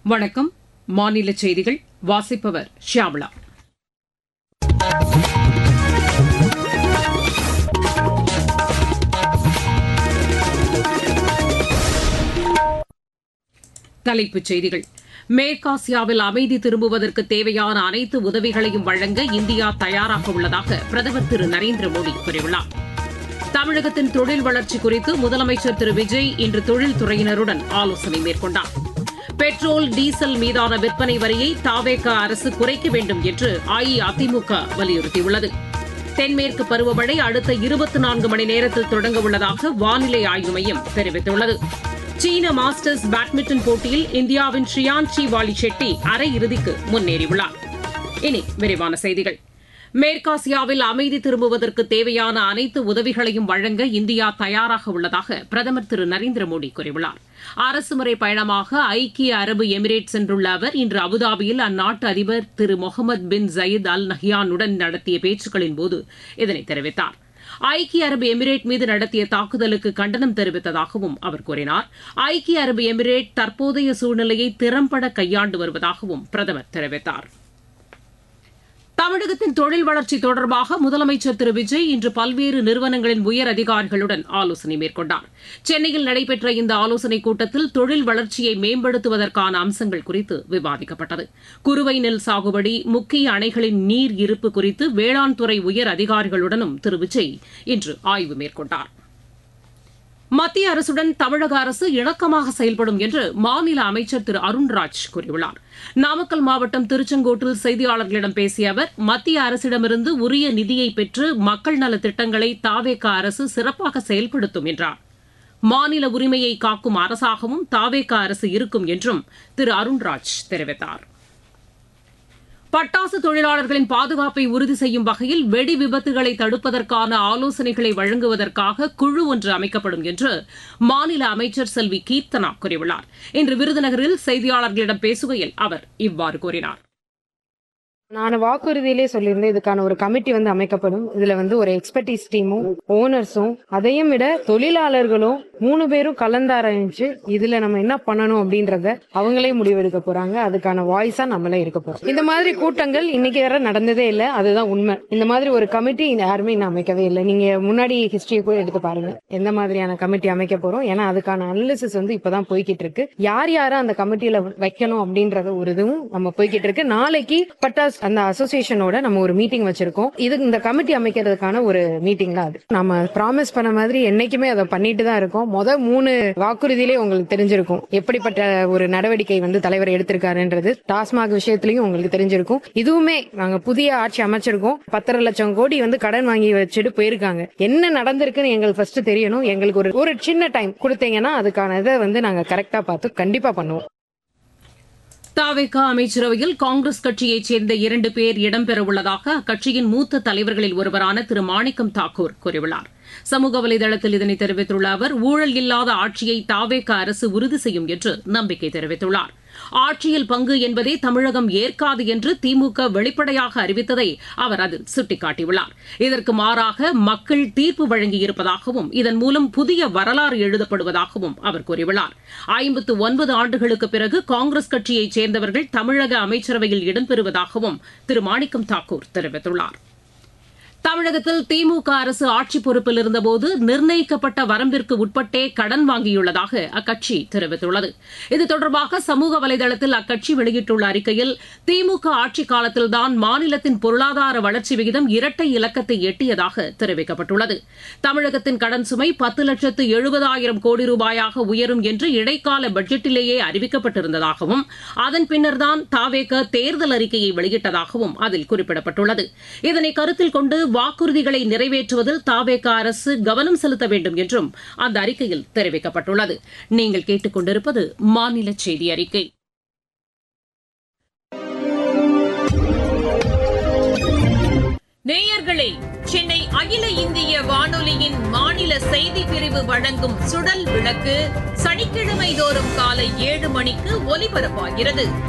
வணக்கம் மாநில செய்திகள் வாசிப்பவர் ஷியாமளா தலைப்புச் செய்திகள் மேற்காசியாவில் அமைதி திரும்புவதற்கு தேவையான அனைத்து உதவிகளையும் வழங்க இந்தியா தயாராக உள்ளதாக பிரதமர் திரு நரேந்திர மோடி கூறியுள்ளார் தமிழகத்தின் தொழில் வளர்ச்சி குறித்து முதலமைச்சர் திரு விஜய் இன்று தொழில்துறையினருடன் ஆலோசனை மேற்கொண்டார் பெட்ரோல் டீசல் மீதான விற்பனை வரியை தாவேக அரசு குறைக்க வேண்டும் என்று அஇஅதிமுக வலியுறுத்தியுள்ளது தென்மேற்கு பருவமழை அடுத்த இருபத்தி நான்கு மணி நேரத்தில் தொடங்க உள்ளதாக வானிலை ஆய்வு மையம் தெரிவித்துள்ளது சீன மாஸ்டர்ஸ் பேட்மிண்டன் போட்டியில் இந்தியாவின் ஷியான்ஷி வாலி ஷெட்டி அரையிறுதிக்கு முன்னேறியுள்ளார் இனி விரிவான செய்திகள் மேற்காசியாவில் அமைதி திரும்புவதற்கு தேவையான அனைத்து உதவிகளையும் வழங்க இந்தியா தயாராக உள்ளதாக பிரதமர் திரு நரேந்திர மோடி கூறியுள்ளார் அரசுமுறை பயணமாக ஐக்கிய அரபு எமிரேட் சென்றுள்ள அவர் இன்று அபுதாபியில் அந்நாட்டு அதிபர் திரு முகமது பின் ஜயீத் அல் நஹ்யானுடன் நடத்திய பேச்சுக்களின்போது இதனை தெரிவித்தார் ஐக்கிய அரபு எமிரேட் மீது நடத்திய தாக்குதலுக்கு கண்டனம் தெரிவித்ததாகவும் அவர் கூறினார் ஐக்கிய அரபு எமிரேட் தற்போதைய சூழ்நிலையை திறம்பட கையாண்டு வருவதாகவும் பிரதமர் தெரிவித்தார் தமிழகத்தின் தொழில் வளர்ச்சி தொடர்பாக முதலமைச்சர் திரு விஜய் இன்று பல்வேறு நிறுவனங்களின் உயர் அதிகாரிகளுடன் ஆலோசனை மேற்கொண்டார் சென்னையில் நடைபெற்ற இந்த ஆலோசனைக் கூட்டத்தில் தொழில் வளர்ச்சியை மேம்படுத்துவதற்கான அம்சங்கள் குறித்து விவாதிக்கப்பட்டது குறுவை நெல் சாகுபடி முக்கிய அணைகளின் நீர் இருப்பு குறித்து வேளாண் துறை உயர் அதிகாரிகளுடனும் திரு விஜய் இன்று ஆய்வு மேற்கொண்டாா் மத்திய அரசுடன் தமிழக அரசு இணக்கமாக செயல்படும் என்று மாநில அமைச்சர் திரு அருண்ராஜ் கூறியுள்ளார் நாமக்கல் மாவட்டம் திருச்செங்கோட்டில் செய்தியாளர்களிடம் பேசிய அவர் மத்திய அரசிடமிருந்து உரிய நிதியை பெற்று மக்கள் நல திட்டங்களை தாவேக அரசு சிறப்பாக செயல்படுத்தும் என்றார் மாநில உரிமையை காக்கும் அரசாகவும் தாவேக அரசு இருக்கும் என்றும் திரு அருண்ராஜ் தெரிவித்தார் பட்டாசு தொழிலாளர்களின் பாதுகாப்பை உறுதி செய்யும் வகையில் வெடி விபத்துகளை தடுப்பதற்கான ஆலோசனைகளை வழங்குவதற்காக குழு ஒன்று அமைக்கப்படும் என்று மாநில அமைச்சர் செல்வி கீர்த்தனா கூறியுள்ளார் இன்று விருதுநகரில் செய்தியாளர்களிடம் பேசுகையில் அவர் இவ்வாறு கூறினார் நான் வாக்குறுதியிலே சொல்லியிருந்தேன் இதுக்கான ஒரு கமிட்டி வந்து அமைக்கப்படும் இதுல வந்து ஒரு எக்ஸ்பர்டீஸ் டீமும் ஓனர்ஸும் அதையும் விட தொழிலாளர்களும் மூணு பேரும் கலந்தாராய்ஞ்சு இதுல நம்ம என்ன பண்ணணும் அப்படின்றத அவங்களே முடிவெடுக்க போறாங்க அதுக்கான வாய்ஸா நம்மளே இருக்க போறோம் இந்த மாதிரி கூட்டங்கள் இன்னைக்கு வரை நடந்ததே இல்லை அதுதான் உண்மை இந்த மாதிரி ஒரு கமிட்டி யாருமே இன்னும் அமைக்கவே இல்லை நீங்க முன்னாடி ஹிஸ்டரியை கூட எடுத்து பாருங்க எந்த மாதிரியான கமிட்டி அமைக்க போறோம் ஏன்னா அதுக்கான அனாலிசிஸ் வந்து இப்பதான் போய்கிட்டு இருக்கு யார் யாரை அந்த கமிட்டியில வைக்கணும் அப்படின்றத ஒரு இதுவும் நம்ம போய்கிட்டு இருக்கு நாளைக்கு பட்டாஸ் அந்த அசோசியேஷனோட நம்ம ஒரு மீட்டிங் வச்சிருக்கோம் இது இந்த கமிட்டி அமைக்கிறதுக்கான ஒரு மீட்டிங் தான் அது நம்ம ப்ராமிஸ் பண்ண மாதிரி என்னைக்குமே அதை பண்ணிட்டு தான் இருக்கோம் முத மூணு வாக்குறுதியிலே உங்களுக்கு தெரிஞ்சிருக்கும் எப்படிப்பட்ட ஒரு நடவடிக்கை வந்து தலைவர் எடுத்திருக்காருன்றது டாஸ்மாக் விஷயத்திலையும் உங்களுக்கு தெரிஞ்சிருக்கும் இதுவுமே நாங்க புதிய ஆட்சி அமைச்சிருக்கோம் பத்தரை லட்சம் கோடி வந்து கடன் வாங்கி வச்சுட்டு போயிருக்காங்க என்ன நடந்திருக்குன்னு எங்களுக்கு ஃபர்ஸ்ட் தெரியணும் எங்களுக்கு ஒரு ஒரு சின்ன டைம் கொடுத்தீங்கன்னா அதுக்கான இதை வந்து நாங்க கரெக்டா பார்த்து கண்டிப்பா பண்ணுவோம் தாவேகா அமைச்சரவையில் காங்கிரஸ் கட்சியைச் சேர்ந்த இரண்டு பேர் இடம்பெறவுள்ளதாக அக்கட்சியின் மூத்த தலைவர்களில் ஒருவரான திரு மாணிக்கம் தாக்கூர் கூறியுள்ளார் சமூக வலைதளத்தில் இதனை தெரிவித்துள்ள அவர் ஊழல் இல்லாத ஆட்சியை தாவேகா அரசு உறுதி செய்யும் என்று நம்பிக்கை தெரிவித்துள்ளார் ஆட்சியில் பங்கு என்பதே தமிழகம் ஏற்காது என்று திமுக வெளிப்படையாக அறிவித்ததை அவர் அதில் சுட்டிக்காட்டியுள்ளார் இதற்கு மாறாக மக்கள் தீர்ப்பு வழங்கியிருப்பதாகவும் இதன் மூலம் புதிய வரலாறு எழுதப்படுவதாகவும் அவர் கூறியுள்ளார் ஐம்பத்து ஒன்பது ஆண்டுகளுக்கு பிறகு காங்கிரஸ் கட்சியைச் சேர்ந்தவர்கள் தமிழக அமைச்சரவையில் இடம்பெறுவதாகவும் திரு மாணிக்கம் தாக்கூர் தெரிவித்துள்ளார் தமிழகத்தில் திமுக அரசு ஆட்சி பொறுப்பில் இருந்தபோது நிர்ணயிக்கப்பட்ட வரம்பிற்கு உட்பட்டே கடன் வாங்கியுள்ளதாக அக்கட்சி தெரிவித்துள்ளது இது தொடர்பாக சமூக வலைதளத்தில் அக்கட்சி வெளியிட்டுள்ள அறிக்கையில் திமுக ஆட்சி காலத்தில்தான் மாநிலத்தின் பொருளாதார வளர்ச்சி விகிதம் இரட்டை இலக்கத்தை எட்டியதாக தெரிவிக்கப்பட்டுள்ளது தமிழகத்தின் கடன் சுமை பத்து லட்சத்து எழுபதாயிரம் கோடி ரூபாயாக உயரும் என்று இடைக்கால பட்ஜெட்டிலேயே அறிவிக்கப்பட்டிருந்ததாகவும் அதன் பின்னர்தான் தாவேக தேர்தல் அறிக்கையை வெளியிட்டதாகவும் அதில் குறிப்பிடப்பட்டுள்ளது இதனை கருத்தில் கொண்டு வாக்குறுதிகளை நிறைவேற்றுவதில் தாவேக அரசு கவனம் செலுத்த வேண்டும் என்றும் அந்த அறிக்கையில் தெரிவிக்கப்பட்டுள்ளது நீங்கள் கேட்டுக் கொண்டிருப்பது மாநில செய்தி அறிக்கை நேயர்களே சென்னை அகில இந்திய வானொலியின் மாநில செய்தி பிரிவு வழங்கும் சுடல் விளக்கு சனிக்கிழமை தோறும் காலை ஏழு மணிக்கு ஒலிபரப்பாகிறது